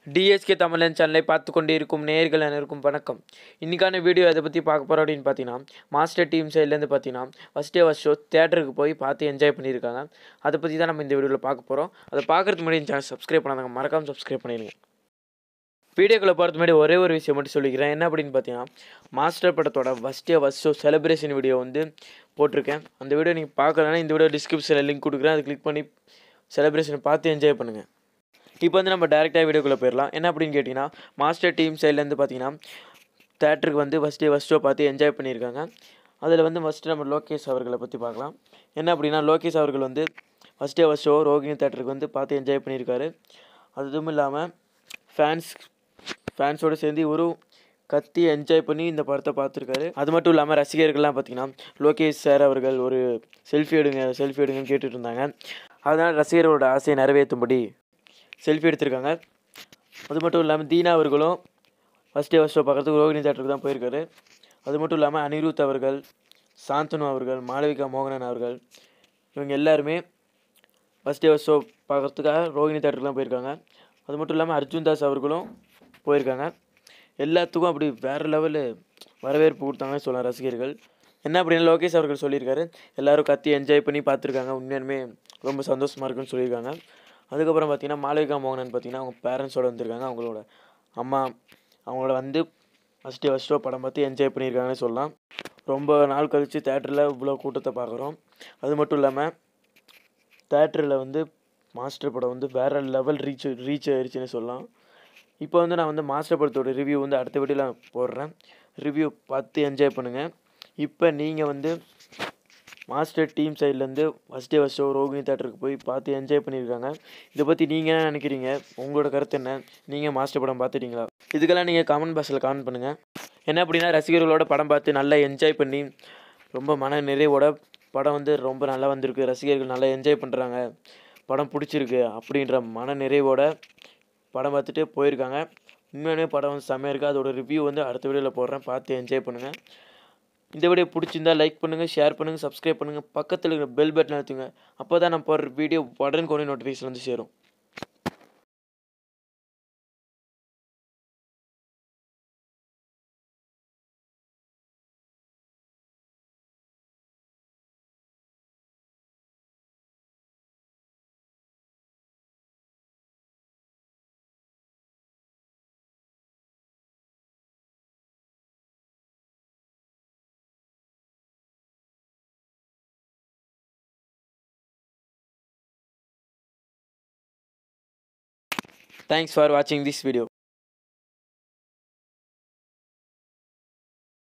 TSK தமிழன் சேனலை பார்த்து கொண்டு இருக்கும் நேயர்கள் அனைவருக்கும் வணக்கம் இன்றைக்கான வீடியோ எதை பற்றி பார்க்க போகிறோம் அப்படின்னு பார்த்தீங்கன்னா மாஸ்டர் டீம் சைட்லேருந்து பார்த்தீங்கன்னா ஃபஸ்ட் டே ஃபஸ்ட் ஷோ தேட்டருக்கு போய் பார்த்து என்ஜாய் பண்ணியிருக்காங்க அதை பற்றி தான் நம்ம இந்த வீடியோவில் பார்க்க போகிறோம் அதை பார்க்குறதுக்கு முன்னாடி சேனல் சப்ஸ்கிரைப் பண்ணாங்க மறக்காமல் சப்ஸ்கிரைப் பண்ணிடுங்க வீடியோக்குள்ளே போகிறது முன்னாடி ஒரே ஒரு விஷயம் மட்டும் சொல்லிக்கிறேன் என்ன அப்படின்னு பார்த்தீங்கன்னா மாஸ்டர் படத்தோட first day first show celebration video வந்து போட்டிருக்கேன் அந்த வீடியோ நீங்கள் பார்க்கலன்னா இந்த வீடியோ டிஸ்கிரிப்ஷனில் லிங்க் கொடுக்குறேன் அதை கிளிக் பண்ணி செலிப்ரேஷனை பார்த்து என்ஜாய் பண்ணுங்கள் இப்போ வந்து நம்ம டேரெக்டாக வீடியோக்குள்ளே போயிடலாம் என்ன அப்படின்னு கேட்டிங்கன்னா மாஸ்டர் டீம் சைட்லேருந்து பார்த்தீங்கன்னா தேட்டருக்கு வந்து ஃபஸ்ட் டே ஃபஸ்ட் ஷோ பார்த்து என்ஜாய் பண்ணியிருக்காங்க அதில் வந்து ஃபஸ்ட்டு நம்ம லோகேஷ் அவர்களை பற்றி பார்க்கலாம் என்ன அப்படின்னா லோகேஷ் அவர்கள் வந்து first day first show Rohini தேட்டருக்கு வந்து பார்த்து என்ஜாய் பண்ணியிருக்காரு அதுவும் இல்லாமல் ஃபேன்ஸ் ஃபேன்ஸோடு சேர்ந்து இவரும் கத்தி என்ஜாய் பண்ணி இந்த படத்தை பார்த்துருக்காரு அது மட்டும் இல்லாமல் ரசிகர்கள்லாம் பார்த்தீங்கன்னா லோகேஷ் சார் அவர்கள் ஒரு செல்ஃபி எடுங்க செல்ஃபி எடுங்கன்னு கேட்டுட்டு இருந்தாங்க அதனால் ரசிகர்களோட ஆசையை நிறைவேற்றும்படி செல்ஃபி எடுத்திருக்காங்க அது மட்டும் இல்லாமல் தீனா அவர்களும் ஃபஸ்ட் டே ஃபஸ்ட் ஷோ பார்க்குறதுக்கு ரோகிணி தேட்டருக்கு தான் போயிருக்காரு அது மட்டும் இல்லாமல் அனிருத் அவர்கள் சாந்தனு அவர்கள் மாளவிகா மோகனன் அவர்கள் இவங்க எல்லாருமே ஃபஸ்ட் டே ஃபஸ்ட் ஷோ பார்க்குறதுக்காக ரோகிணி தேட்டருக்கு தான் போயிருக்காங்க அது மட்டும் இல்லாமல் அர்ஜுன் தாஸ் அவர்களும் போயிருக்காங்க எல்லாத்துக்கும் அப்படி வேறு லெவலு வரவேற்பு கொடுத்தாங்கன்னு சொல்லலாம் ரசிகர்கள் என்ன அப்படின்னா லோகேஷ் அவர்கள் சொல்லியிருக்காரு எல்லாரும் கத்தி என்ஜாய் பண்ணி பார்த்துருக்காங்க உண்மையாலுமே ரொம்ப சந்தோஷமாக இருக்குன்னு சொல்லியிருக்காங்க அதுக்கப்புறம் பார்த்தீங்கன்னா மாளவிகா மோகனன் பார்த்தீங்கன்னா அவங்க பேரண்ட்ஸோடு வந்திருக்காங்க அவங்களோட அம்மா அவங்களோட வந்து ஃபஸ்ட்டு ஃபஸ்ட்டோ படம் பார்த்து என்ஜாய் பண்ணியிருக்காங்கன்னு சொல்லலாம் ரொம்ப நாள் கழித்து தேட்டரில் இவ்வளோ கூட்டத்தை பார்க்குறோம் அது மட்டும் இல்லாமல் தேட்டரில் வந்து மாஸ்டர் படம் வந்து வேறு லெவல் ரீச் ரீச் ஆயிடுச்சுன்னு சொல்லலாம் இப்போ வந்து நான் வந்து மாஸ்டர் படத்தோட ரிவ்யூ வந்து அடுத்த வீடியோவில் போடுறேன் ரிவ்யூ பார்த்து என்ஜாய் பண்ணுங்கள் இப்போ நீங்கள் வந்து மாஸ்டர் டீம் சைட்லேருந்து first day first show Rohini தேட்டருக்கு போய் பார்த்து என்ஜாய் பண்ணியிருக்காங்க இதை பற்றி நீங்கள் என்ன நினைக்கிறீங்க உங்களோட கருத்து என்ன நீங்கள் மாஸ்டர் படம் பார்த்துட்டீங்களா இதுக்கெல்லாம் நீங்கள் கமெண்ட் பாக்ஸில் கமெண்ட் பண்ணுங்கள் என்ன அப்படின்னா ரசிகர்களோட படம் பார்த்து நல்லா என்ஜாய் பண்ணி ரொம்ப மன நிறைவோட படம் வந்து ரொம்ப நல்லா வந்திருக்கு ரசிகர்கள் நல்லா என்ஜாய் பண்ணுறாங்க படம் பிடிச்சிருக்கு அப்படின்ற மன நிறைவோட படம் பார்த்துட்டு போயிருக்காங்க உண்மையானே படம் வந்து செம்மையாக இருக்குது அதோட ரிவ்யூ வந்து அடுத்த வீடியோவில் போடுறேன் பார்த்து என்ஜாய் பண்ணுங்கள் இந்த வீடியோ பிடிச்சிருந்தா லைக் பண்ணுங்கள் ஷேர் பண்ணுங்கள் சப்ஸ்கிரைப் பண்ணுங்கள் பக்கத்தில் இருக்கிற பெல் பட்டன் அழுத்துங்க அப்போ தான் நான் போடுற வீடியோ உடனுக்குடனே நோட்டிஃபிகேஷன் வந்து சேரும் Thanks for watching this video.